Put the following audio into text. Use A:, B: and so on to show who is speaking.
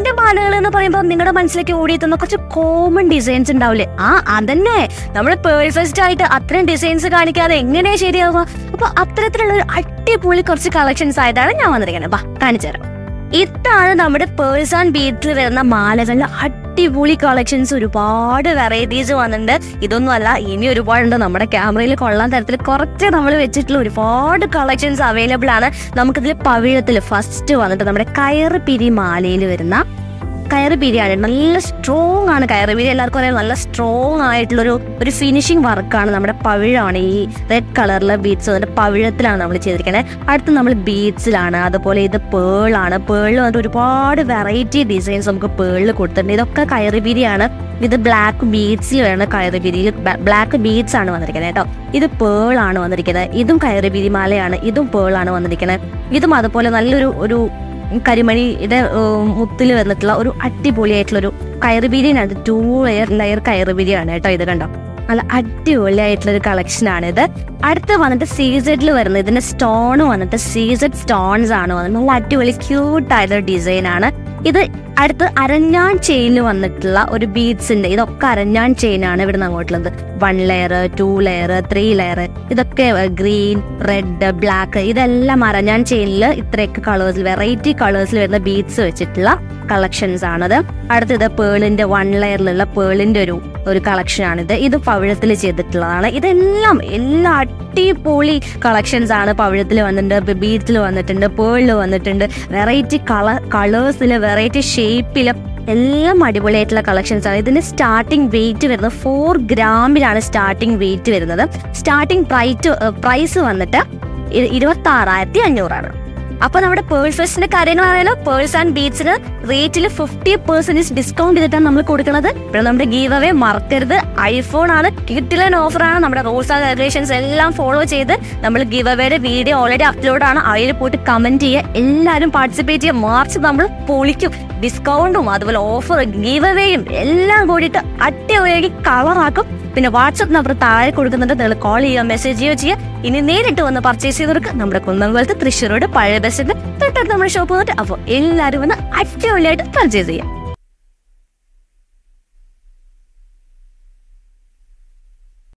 A: പേഴ്സിന്റെ മാലകൾ എന്ന് പറയുമ്പോൾ നിങ്ങളുടെ മനസ്സിലേക്ക് ഓടിയെത്തുന്ന കുറച്ച് കോമൺ ഡിസൈൻസ് ഉണ്ടാവില്ലേ ആ അതന്നെ നമ്മുടെ പേഴ്ഫസ്റ്റ് ആയിട്ട് അത്രയും ഡിസൈൻസ് കാണിക്കാതെ എങ്ങനെ ശരിയാവുക അപ്പൊ അത്തരത്തിലുള്ള ഒരു അടിപൊളി കുറച്ച് കളക്ഷൻസ് ആയിട്ടാണ് ഞാൻ വന്നിരിക്കുന്നത് ബാ കാണിച്ചു തരാം ഇതാണ് നമ്മുടെ പേഴ്സ് ആൻഡ് ബീറ്റിൽ വരുന്ന മാലകളിലെ അടിപൊളി കളക്ഷൻസ് ഒരുപാട് വെറൈറ്റീസ് വന്നിട്ടുണ്ട് ഇതൊന്നും അല്ല ഇനി ഒരുപാടുണ്ട് നമ്മുടെ ക്യാമറയിൽ കൊള്ളാൻ തരത്തിൽ കുറച്ച് നമ്മൾ വെച്ചിട്ടുള്ള ഒരുപാട് കളക്ഷൻസ് അവൈലബിൾ ആണ് നമുക്കിതിൽ പവിഴത്തിൽ ഫസ്റ്റ് വന്നിട്ട് നമ്മുടെ കയറ് പിരി മാലയിൽ വരുന്ന കയറ് പിരിയാണ് നല്ല സ്ട്രോങ് ആണ് കയറ് പിരി എല്ലാവർക്കും അറിയാം നല്ല സ്ട്രോങ് ആയിട്ടുള്ളൊരു ഒരു ഫിനിഷിംഗ് വർക്കാണ് നമ്മുടെ പവിഴമാണ് ഈ റെഡ് കളറിലെ ബീഡ്സ് വന്നിട്ട് പവിഴത്തിലാണ് നമ്മൾ ചെയ്തിരിക്കുന്നത് അടുത്ത് നമ്മൾ ബീഡ്സിലാണ് അതുപോലെ ഇത് പേളാണ് പേളിൽ വന്നിട്ട് ഒരുപാട് വെറൈറ്റി ഡിസൈൻസ് നമുക്ക് പേളിൽ കൊടുത്തിട്ടുണ്ട് ഇതൊക്കെ കയറ് പിരിയാണ് ഇത് ബ്ലാക്ക് ബീഡ്സിൽ വേണം കയറ് പിരിയിൽ ബ്ലാക്ക് ബീഡ്സ് ആണ് വന്നിരിക്കുന്നത് കേട്ടോ ഇത് പേളാണ് വന്നിരിക്കുന്നത് ഇതും കയറ് പിരി മാലയാണ് ഇതും പേളാണ് വന്നിരിക്കുന്നത് ഇതും അതുപോലെ നല്ലൊരു ഒരു കരിമണിയുടെ മുത്തിൽ വന്നിട്ടുള്ള ഒരു അടിപൊളിയായിട്ടുള്ള ഒരു കയറുബീരിയാണ് ടൂ ലെയർ ലെയർ കയറുബീരിയാണ് കേട്ടോ ഇത് കണ്ടോ നല്ല അടിപൊളിയായിട്ടുള്ള ഒരു കളക്ഷൻ ആണ് ഇത് അടുത്ത് വന്നിട്ട് സീസഡിൽ വരുന്നത് ഇതിന്റെ സ്റ്റോൺ വന്നിട്ട് സീസഡ് സ്റ്റോൺസ് ആണ് വന്നത് നല്ല അടിപൊളി ക്യൂട്ട് ആയിട്ടുള്ള ഡിസൈൻ ആണ് ഇത് അടുത്ത് അരഞ്ഞാൺ ചെയിനിൽ വന്നിട്ടുള്ള ഒരു ബീഡ്സിന്റെ ഇതൊക്കെ അരഞ്ഞാൺ ചെയിൻ ആണ് ഇവിടുന്ന് അങ്ങോട്ടുള്ളത് one layer two layer three layer ഇതൊക്കെ ഗ്രീൻ റെഡ് ബ്ലാക്ക് ഇതെല്ലാം അരഞ്ഞാൺ ചെയിനിൽ ഇത്രയൊക്കെ കളേഴ്സിൽ വെറൈറ്റി കളേഴ്സിൽ വരുന്ന ബീഡ്സ് വെച്ചിട്ടുള്ള കളക്ഷൻസ് ആണത് അടുത്തത് പേളിന്റെ വൺ ലെയറിലുള്ള പേളിന്റെ ഒരു ഒരു കളക്ഷൻ ആണിത് ഇത് പവിഴത്തിൽ ചെയ്തിട്ടുള്ളതാണ് ഇതെല്ലാം എല്ലാ അടിപൊളി കളക്ഷൻസ് ആണ് പവിഴത്തിൽ വന്നിട്ടുണ്ട് ബീഡ്സിൽ വന്നിട്ടുണ്ട് പേളിൽ വന്നിട്ടുണ്ട് വെറൈറ്റി കളർ കളേഴ്സിൽ വെറൈറ്റി ഷേപ്പിൽ എല്ലാം അടിപൊളിയായിട്ടുള്ള കളക്ഷൻസ് ആണ് ഇതിന്റെ സ്റ്റാർട്ടിംഗ് വെയിറ്റ് വരുന്നത് ഫോർ ഗ്രാമിലാണ് സ്റ്റാർട്ടിംഗ് വെയിറ്റ് വരുന്നത് സ്റ്റാർട്ടിംഗ് പ്രൈറ്റ് പ്രൈസ് വന്നിട്ട് ഇരുപത്തി ആറായിരത്തി അഞ്ഞൂറാണ് അപ്പൊ നമ്മുടെ പേൾ ഫെസ്റ്റിന്റെ കാര്യം എന്ന് പറയുന്നത് പേഴ്സ് ആൻഡ് ബീച്ചിന് റേറ്റിൽ ഫിഫ്റ്റി പെർസെന്റേജ് ഡിസ്കൗണ്ട് ചെയ്തിട്ടാണ് നമ്മൾ കൊടുക്കുന്നത് പിന്നെ നമ്മുടെ ഗീവ് അവേ മറക്കരുത് ഐഫോൺ ആണ് കിട്ടിലൻ ഓഫർ ആണ് നമ്മുടെ റൂൾസ് ആൻഡ് റെഗുലേഷൻസ് എല്ലാം ഫോളോ ചെയ്ത് നമ്മൾ ഗീവ് അവയുടെ വീഡിയോ ഓൾറെഡി അപ്ലോഡ് ആണ് അതിൽ പോയിട്ട് കമന്റ് ചെയ്യുക എല്ലാവരും പാർട്ടിസിപ്പേറ്റ് ചെയ്യുക മാർച്ച് നമ്മൾ പൊളിക്കും ഡിസ്കൗണ്ടും അതുപോലെ ഓഫർ ഗീവ് അവേയും എല്ലാം കൂടിയിട്ട് അടിപൊളിയാക്കി കളറാക്കും പിന്നെ വാട്സപ്പ് നമ്പർ താഴെ കൊടുക്കുന്നുണ്ട് നിങ്ങൾ കോൾ ചെയ്യുക മെസ്സേജ് ചെയ്യുകയോ ചെയ്യുക ഇനി നേരിട്ട് വന്ന് പർച്ചേസ് ചെയ്തവർക്ക് നമ്മുടെ കുന്നംകുളത്ത് തൃശ്ശൂരോട് പഴയ ബസ്സിന്റെ തൊട്ടടുത്ത് നമ്മുടെ ഷോപ്പ് വന്നിട്ട് അപ്പോൾ എല്ലാവരും വന്ന് അടിപൊളിയായിട്ട് പർച്ചേസ് ചെയ്യാം